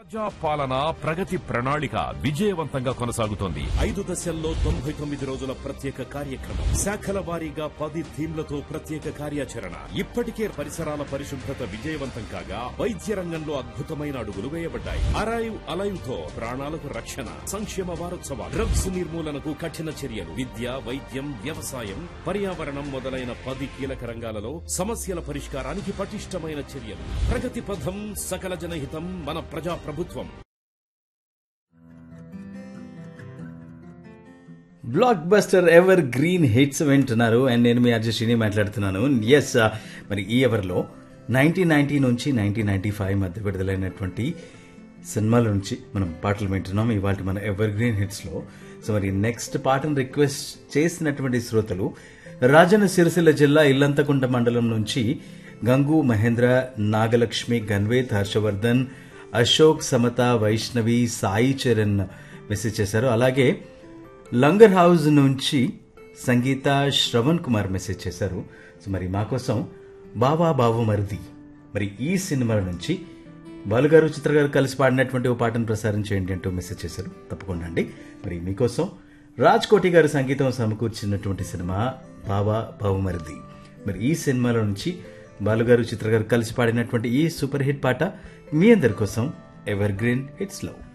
ప్రజా పాలన ప్రగతి ప్రణాళిక విజయవంతంగా కొనసాగుతోంది ఐదు దశల్లో తొంభై తొమ్మిది రోజుల ప్రత్యేక కార్యక్రమం శాఖల వారీగా పది థీమ్లతో ప్రత్యేక కార్యాచరణ ఇప్పటికే పరిసరాల పరిశుభ్రత విజయవంతం కాగా వైద్య రంగంలో అద్భుతమైన అడుగులు వేయబడ్డాయి అరైవ్ అలైవ్ తో ప్రాణాలకు రక్షణ సంక్షేమ వారోత్సవాలు డ్రగ్స్ నిర్మూలనకు కఠిన చర్యలు విద్య వైద్యం వ్యవసాయం పర్యావరణం మొదలైన పది కీలక రంగాలలో సమస్యల పరిష్కారానికి పటిష్టమైన చర్యలు ప్రగతి పథం సకల జనహితం మన ప్రజా ప్రభుత్వం block buster ever green hits వింటున్నారు అండ్ నేను మీ అర్జస్టిని మాట్లాడుతున్నాను ఎస్ మరి ఈ ఎవర్లో నైన్టీన్ నైన్టీ నుంచి నైన్టీన్ నైన్టీ ఫైవ్ మధ్య విడుదలైనటువంటి సినిమాల నుంచి మనం పాటలు వింటున్నాం ఇవాళ మన ఎవర్ గ్రీన్ హిట్స్లో సో మరి నెక్స్ట్ పాటను రిక్వెస్ట్ చేసినటువంటి శ్రోతలు రాజన్న సిరిసిల్ల జిల్లా ఇల్లంతకుంట మండలం నుంచి గంగు మహేంద్ర నాగలక్ష్మి గన్వేత్ హర్షవర్ధన్ అశోక్ సమత వైష్ణవి సాయి చరణ్ మెసేజ్ చేశారు అలాగే లంగర్ హౌస్ నుంచి సంగీత శ్రవణ్ కుమార్ మెసేజ్ చేశారు సో మరి మా కోసం బాబా బాబు మరిది మరి ఈ సినిమాల నుంచి బాలుగారు చిత్ర గారు కలిసి పాడినటువంటి ఓ పాటను ప్రసారం చేయండి అంటూ మెసేజ్ చేశారు తప్పకుండా అండి మరి మీకోసం రాజ్ కోటి గారు సంగీతం సమకూర్చినటువంటి సినిమా బాబా బాబు మరిది మరి ఈ సినిమాలో నుంచి బాలుగారు చిత్ర గారు కలిసి పాడినటువంటి ఈ సూపర్ హిట్ పాట మీ అందరి కోసం ఎవర్ గ్రీన్ హిట్స్ లో